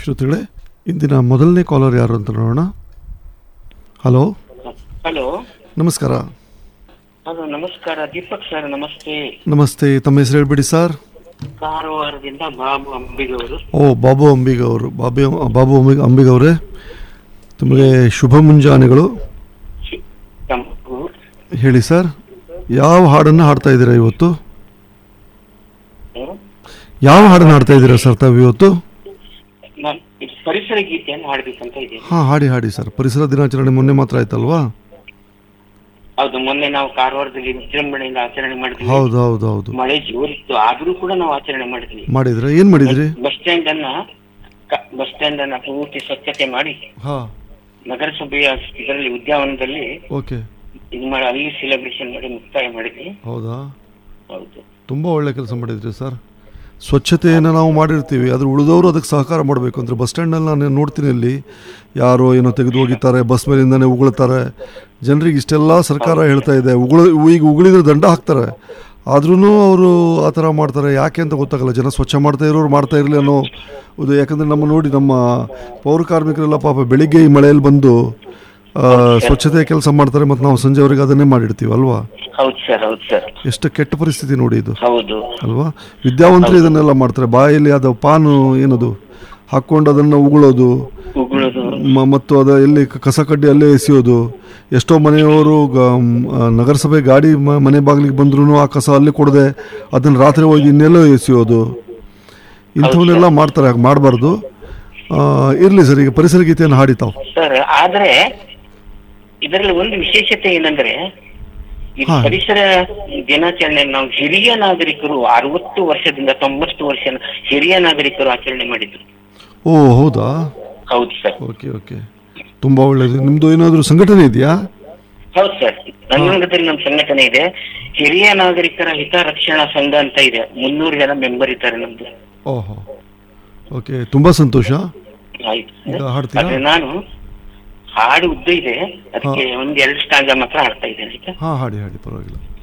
ಶ್ರೋತೃಗಳೇ ಇಂದಿನ ಮೊದಲನೇ ಕಾಲರ್ ಯಾರು ಅಂತ ನೋಡೋಣ ಹಲೋ ಹಲೋ ನಮಸ್ಕಾರ ಹಲೋ ನಮಸ್ಕಾರ ದೀಪಕ್ ಸರ್ ನಮಸ್ತೆ ನಮಸ್ತೆ ತಮ್ಮ ಹೆಸರು ಹೇಳ್ಬಿಡಿ ಸರ್ ಕಾರವಾರದಿಂದ ಬಾಬು ಅಂಬಿಗವರು ಓ ಬಾಬು ಅಂಬಿಗ ಅವರು ಬಾಬಿ ಬಾಬು ಅಂಬಿಗ ಅಂಬಿಗ ಅವರೇ ತಮಗೆ ಶುಭ ಮುಂಜಾನೆಗಳು ತಮಗೂ ಹೇಳಿ ಸರ್ ಯಾವ ಹಾಡನ್ನು ಹಾಡ್ತಾ ಇದ್ದೀರಾ ಇವತ್ತು ಯಾವ ಹಾಡನ್ನು ಹಾಡ್ತಾ ಇದ್ದೀರಾ ಸರ್ ತಾವು ಇವತ್ತು ನಾನು ಇದು ಪರಿಸರ ಗೀತೆಯನ್ನು ಹಾಡ್ಬೇಕಂತ ಇದ್ದೀನಿ ಹಾಂ ಹಾಡಿ ಹಾಡಿ ಸರ್ ಪರಿಸರ ದಿನಾಚರಣೆ ಮೊನ್ನೆ ಮಾತ್ರ ಆಯ್ತಲ್ವಾ ಹೌದು ಮೊನ್ನೆ ನಾವು ಕಾರವಾರದಲ್ಲಿ ವಿಜೃಂಭಣೆಯಿಂದ ಆಚರಣೆ ಮಾಡಿದ್ವಿ ಹೌದು ಹೌದು ಹೌದು ಮಳೆ ಜೋರಿತ್ತು ಆದ್ರೂ ಕೂಡ ನಾವು ಆಚರಣೆ ಮಾಡಿದ್ವಿ ಮಾಡಿದ್ರೆ ಏನು ಮಾಡಿದ್ರಿ ಬಸ್ ಸ್ಟ್ಯಾಂಡ್ ಅನ್ನ ಕ- ಬಸ್ ಸ್ಟ್ಯಾಂಡ್ ಅನ್ನ ಪೂರ್ತಿ ಸ್ವಚ್ಛತೆ ಮಾಡಿ ಹಾಂ ನಗರಸಭೆಯ ಇದರಲ್ಲಿ ಉದ್ಯಾನವನದಲ್ಲಿ ಓಕೆ ಇದು ಮಾಡಿ ಅಲ್ಲಿ ಸೆಲೆಬ್ರೇಷನ್ ಮಾಡಿ ಮುಕ್ತಾಯ ಮಾಡಿದ್ವಿ ಹೌದಾ ಹೌದು ತುಂಬ ಒಳ್ಳೆ ಕೆಲಸ ಮಾಡಿದ್ರಿ ಸರ್ ಸ್ವಚ್ಛತೆಯನ್ನು ನಾವು ಮಾಡಿರ್ತೀವಿ ಅದ್ರ ಉಳಿದವರು ಅದಕ್ಕೆ ಸಹಕಾರ ಮಾಡಬೇಕು ಅಂದರೆ ಬಸ್ ಸ್ಟ್ಯಾಂಡಲ್ಲಿ ನಾನು ನೋಡ್ತೀನಿ ಇಲ್ಲಿ ಯಾರೋ ಏನೋ ತೆಗೆದು ಹೋಗಿದ್ದಾರೆ ಬಸ್ ಮೇಲಿಂದನೇ ಉಗುಳ್ತಾರೆ ಜನರಿಗೆ ಇಷ್ಟೆಲ್ಲ ಸರ್ಕಾರ ಹೇಳ್ತಾ ಇದೆ ಉಗುಳ ಈಗ ಉಗುಳಿದ್ರೆ ದಂಡ ಹಾಕ್ತಾರೆ ಆದ್ರೂ ಅವರು ಆ ಥರ ಮಾಡ್ತಾರೆ ಯಾಕೆ ಅಂತ ಗೊತ್ತಾಗಲ್ಲ ಜನ ಸ್ವಚ್ಛ ಮಾಡ್ತಾ ಇರೋರು ಮಾಡ್ತಾ ಇರಲಿ ಅನ್ನೋ ಇದು ಯಾಕಂದರೆ ನಮ್ಮ ನೋಡಿ ನಮ್ಮ ಪೌರ ಕಾರ್ಮಿಕರೆಲ್ಲ ಪಾಪ ಬೆಳಿಗ್ಗೆ ಈ ಮಳೆಯಲ್ಲಿ ಬಂದು ಆ, ಸ್ವಚ್ಛತೆ ಕೆಲಸ ಮಾಡ್ತಾರೆ ಮತ್ತು ನಾವು ಸಂಜೆವರೆಗೆ ಅದನ್ನೇ ಮಾಡಿರ್ತೀವಿ ಅಲ್ವಾ ಹೌದು ಸರ್ ಹೌದು ಸರ್ ಎಷ್ಟು ಕೆಟ್ಟ ಪರಿಸ್ಥಿತಿ ನೋಡಿ ಇದು ಹೌದು ಅಲ್ವಾ ವಿದ್ಯಾವಂತರು ಇದನ್ನೆಲ್ಲ ಮಾಡ್ತಾರೆ ಬಾಯಲ್ಲಿ ಅದು ಪಾನು ಏನದು ಹಾಕ್ಕೊಂಡು ಅದನ್ನು ಉಗುಳೋದು ಉಗುಳೋದು ಮ- ಮತ್ತು ಅದು ಎಲ್ಲಿ ಕ- ಕಸ ಕಡ್ಡಿ ಅಲ್ಲೇ ಎಸೆಯೋದು ಎಷ್ಟೋ ಮನೆಯವರು ಗ- ಮ್, ಆ, ನಗರಸಭೆ ಗಾಡಿ ಮ- ಮನೆ ಬಾಗಿಲಿಗೆ ಬಂದ್ರೂ ಆ ಕಸ ಅಲ್ಲಿ ಕೊಡದೆ ಅದನ್ನು ರಾತ್ರಿ ಹೋಗಿ ಇನ್ನೆಲ್ಲೋ ಎಸೆಯೋದು ಇಂಥವನ್ನೆಲ್ಲ ಮಾಡ್ತಾರೆ ಹಾಗೆ ಮಾಡಬಾರ್ದು ಇರಲಿ ಸರ್ ಈಗ ಪರಿಸರ ಗೀತೆಯನ್ನು ಹಾಡಿ ತಾವು ಸರ್ ಆದ್ರೆ ಇದರಲ್ಲಿ ಒಂದು ವಿಶೇಷತೆ ಏನಂದ್ರೆ ಈ ಹಾ. ಪರಿಸರ ದಿನಾಚರಣೆ ನಾವು ಹಿರಿಯ ನಾಗರಿಕರು ಅರವತ್ತು ವರ್ಷದಿಂದ ತೊಂಬತ್ತು ವರ್ಷ ಹಿರಿಯ ನಾಗರಿಕರು ಆಚರಣೆ ಮಾಡಿದ್ರು ಓ ಹೌದಾ ಹೌದು ಸರ್ ಓಕೆ ಓಕೆ ತುಂಬ ಒಳ್ಳೆಯದು ನಿಮ್ಮದು ಏನಾದರೂ ಸಂಘಟನೆ ಇದೆಯಾ ಹೌದು ಸರ್ ರಂಗಾಂಗದಲ್ಲಿ ನಮ್ಮ ಸಂಘಟನೆ ಇದೆ ಹಿರಿಯ ನಾಗರಿಕರ ಹಿತ ರಕ್ಷಣಾ ಸಂಘ ಅಂತ ಇದೆ ಮುನ್ನೂರು ಜನ ಮೆಂಬರ್ ಇದ್ದಾರೆ ನಮ್ದು ಓಹೋ ಓಕೆ ತುಂಬ ಸಂತೋಷ ಆಯ್ತು ಈಗ ಹಾಡ್ತೀರಾ? ಆದ್ರೆ ನಾನು ಹಾಡು ಉದ್ದ ಇದೆ ಅದಕ್ಕೆ ಒಂದ್ ಎರಡು ಸ್ಟಾಂಜ ಮಾತ್ರ ಹಾಡ್ತಾ ಇದ್ದೇನೆ ಆಯ್ತಾ ಹಾಂ ಹಾಡಿ ಹಾಡಿ ಪರವಾಗಿಲ್ಲ